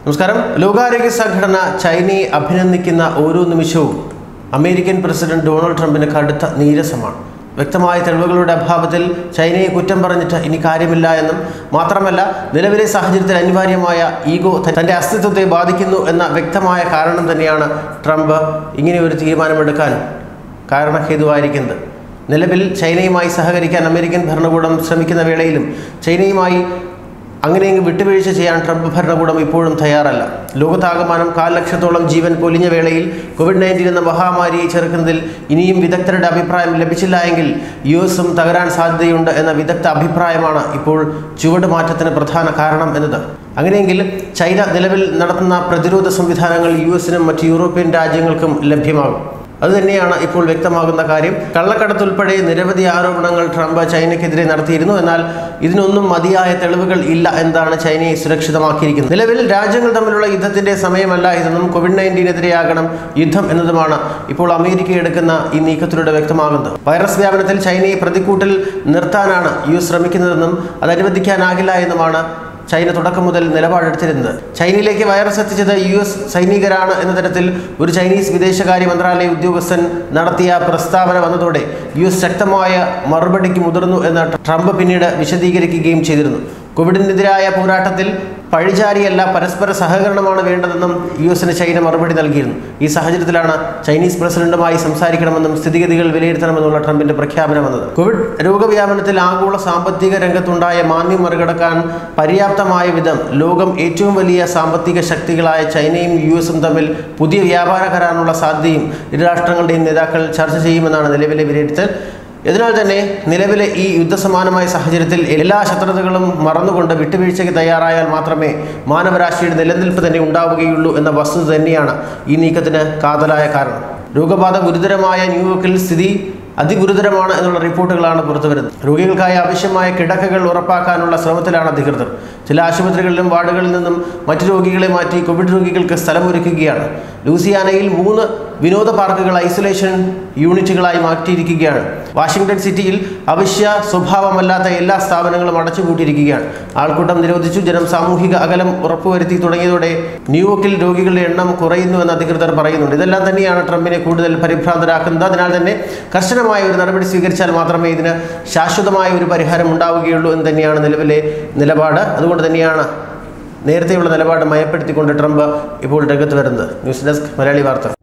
നമസ്കാരം ലോകാരോഗ്യ സംഘടന ചൈനയെ അഭിനന്ദിക്കുന്ന ഓരോ നിമിഷവും അമേരിക്കൻ പ്രസിഡന്റ് ഡൊണാൾഡ് ട്രംപിന് കടുത്ത നീരസമാണ് വ്യക്തമായ തെളിവുകളുടെ അഭാവത്തിൽ ചൈനയെ കുറ്റം പറഞ്ഞിട്ട് ഇനി കാര്യമില്ല എന്നും മാത്രമല്ല നിലവിലെ സാഹചര്യത്തിൽ അനിവാര്യമായ ഈഗോ തന്റെ അസ്തിത്വത്തെ ബാധിക്കുന്നു എന്ന വ്യക്തമായ കാരണം തന്നെയാണ് ട്രംപ് ഇങ്ങനെ ഒരു തീരുമാനമെടുക്കാൻ കാരണഹേതുവായിരിക്കുന്നത് നിലവിൽ ചൈനയുമായി സഹകരിക്കാൻ അമേരിക്കൻ ഭരണകൂടം ശ്രമിക്കുന്ന വേളയിലും ചൈനയുമായി അങ്ങനെയെങ്കിൽ വിട്ടുവീഴ്ച ചെയ്യാൻ ട്രംപ് ഭരണകൂടം ഇപ്പോഴും തയ്യാറല്ല ലോകത്താകമാനം കാൽ ലക്ഷത്തോളം ജീവൻ പൊലിഞ്ഞ വേളയിൽ കോവിഡ് നയൻറ്റീൻ എന്ന മഹാമാരിയെ ചെറുക്കുന്നതിൽ ഇനിയും വിദഗ്ധരുടെ അഭിപ്രായം ലഭിച്ചില്ല എങ്കിൽ യു എസും തകരാൻ സാധ്യതയുണ്ട് എന്ന വിദഗ്ധ അഭിപ്രായമാണ് ഇപ്പോൾ ചുവടുമാറ്റത്തിന് പ്രധാന കാരണം എന്നത് അങ്ങനെയെങ്കിൽ ചൈന നിലവിൽ നടത്തുന്ന പ്രതിരോധ സംവിധാനങ്ങൾ യു എസിനും മറ്റ് യൂറോപ്യൻ രാജ്യങ്ങൾക്കും ലഭ്യമാകും അതുതന്നെയാണ് ഇപ്പോൾ വ്യക്തമാകുന്ന കാര്യം കള്ളക്കടത്ത് ഉൾപ്പെടെ നിരവധി ആരോപണങ്ങൾ ട്രംപ് ചൈനയ്ക്കെതിരെ നടത്തിയിരുന്നു എന്നാൽ ഇതിനൊന്നും മതിയായ തെളിവുകൾ ഇല്ല എന്നാണ് ചൈനയെ സുരക്ഷിതമാക്കിയിരിക്കുന്നത് നിലവിൽ രാജ്യങ്ങൾ തമ്മിലുള്ള യുദ്ധത്തിന്റെ സമയമല്ല ഇതെന്നും കോവിഡ് നയൻറ്റീനെതിരെയാകണം യുദ്ധം എന്നതുമാണ് ഇപ്പോൾ അമേരിക്ക എടുക്കുന്ന ഈ നീക്കത്തിലൂടെ വ്യക്തമാകുന്നത് വൈറസ് വ്യാപനത്തിൽ ചൈനയെ പ്രതിക്കൂട്ടിൽ നിർത്താനാണ് യു എസ് ശ്രമിക്കുന്നതെന്നും അത് അനുവദിക്കാനാകില്ല എന്നുമാണ് ചൈന തുടക്കം മുതൽ നിലപാടെടുത്തിരുന്നത് ചൈനയിലേക്ക് വൈറസ് എത്തിച്ചത് യു എസ് സൈനികരാണ് എന്ന തരത്തിൽ ഒരു ചൈനീസ് വിദേശകാര്യ മന്ത്രാലയ ഉദ്യോഗസ്ഥൻ നടത്തിയ പ്രസ്താവന വന്നതോടെ യു എസ് ശക്തമായ മറുപടിക്ക് മുതിർന്നു എന്ന് ട്രംപ് പിന്നീട് വിശദീകരിക്കുകയും ചെയ്തിരുന്നു കോവിഡിനെതിരായ പോരാട്ടത്തിൽ പഴിചാരിയല്ല പരസ്പര സഹകരണമാണ് വേണ്ടതെന്നും യു എസിന് ചൈന മറുപടി നൽകിയിരുന്നു ഈ സാഹചര്യത്തിലാണ് ചൈനീസ് പ്രസിഡന്റുമായി സംസാരിക്കണമെന്നും സ്ഥിതിഗതികൾ വിലയിരുത്തണമെന്നുള്ള ട്രംപിന്റെ പ്രഖ്യാപനം വന്നത് കോവിഡ് രോഗവ്യാപനത്തിൽ ആഗോള സാമ്പത്തിക രംഗത്തുണ്ടായ മാന്ദ്യം മറികടക്കാൻ പര്യാപ്തമായ വിധം ലോകം ഏറ്റവും വലിയ സാമ്പത്തിക ശക്തികളായ ചൈനയും യു എസും തമ്മിൽ പുതിയ വ്യാപാര കരാറിനുള്ള സാധ്യതയും ഇരു രാഷ്ട്രങ്ങളുടെയും നേതാക്കൾ ചർച്ച ചെയ്യുമെന്നാണ് നിലവിലെ വിലയിരുത്തൽ ഇതിനാൽ തന്നെ നിലവിലെ ഈ യുദ്ധസമാനമായ സാഹചര്യത്തിൽ എല്ലാ ശത്രുതകളും മറന്നുകൊണ്ട് വിട്ടുവീഴ്ചയ്ക്ക് തയ്യാറായാൽ മാത്രമേ മാനവരാശിയുടെ നിലനിൽപ്പ് തന്നെ ഉണ്ടാവുകയുള്ളൂ എന്ന വസ്തുത തന്നെയാണ് ഈ നീക്കത്തിന് കാതലായ കാരണം രോഗബാധ ഗുരുതരമായ ന്യൂയോർക്കിൽ സ്ഥിതി അതിഗുരുതരമാണ് എന്നുള്ള റിപ്പോർട്ടുകളാണ് പുറത്തുവരുന്നത് രോഗികൾക്കായി ആവശ്യമായ കിടക്കകൾ ഉറപ്പാക്കാനുള്ള ശ്രമത്തിലാണ് അധികൃതർ ചില ആശുപത്രികളിലും വാർഡുകളിൽ നിന്നും മറ്റു രോഗികളെ മാറ്റി കോവിഡ് രോഗികൾക്ക് സ്ഥലമൊരുക്കുകയാണ് ലൂസിയാനയിൽ മൂന്ന് വിനോദ പാർക്കുകൾ ഐസൊലേഷൻ യൂണിറ്റുകളായി മാറ്റിയിരിക്കുകയാണ് വാഷിംഗ്ടൺ സിറ്റിയിൽ അവശ്യ സ്വഭാവമല്ലാത്ത എല്ലാ സ്ഥാപനങ്ങളും അടച്ചുപൂട്ടിയിരിക്കുകയാണ് ആൾക്കൂട്ടം നിരോധിച്ചു ജനം സാമൂഹിക അകലം ഉറപ്പുവരുത്തി തുടങ്ങിയതോടെ ന്യൂയോർക്കിൽ രോഗികളുടെ എണ്ണം കുറയുന്നുവെന്ന് അധികൃതർ പറയുന്നുണ്ട് ഇതെല്ലാം തന്നെയാണ് ട്രംപിനെ കൂടുതൽ പരിഭ്രാന്തരാക്കുന്നത് അതിനാൽ തന്നെ കർശനമായ ഒരു നടപടി സ്വീകരിച്ചാൽ മാത്രമേ ഇതിന് ശാശ്വതമായ ഒരു പരിഹാരം ഉണ്ടാവുകയുള്ളൂ എന്ന് തന്നെയാണ് നിലവിലെ നിലപാട് അതുകൊണ്ട് തന്നെയാണ് നേരത്തെയുള്ള നിലപാട് മയപ്പെടുത്തിക്കൊണ്ട് ട്രംപ് ഇപ്പോൾ രംഗത്ത് വരുന്നത് ന്യൂസ് ഡെസ്ക് മലയാളി വാർത്ത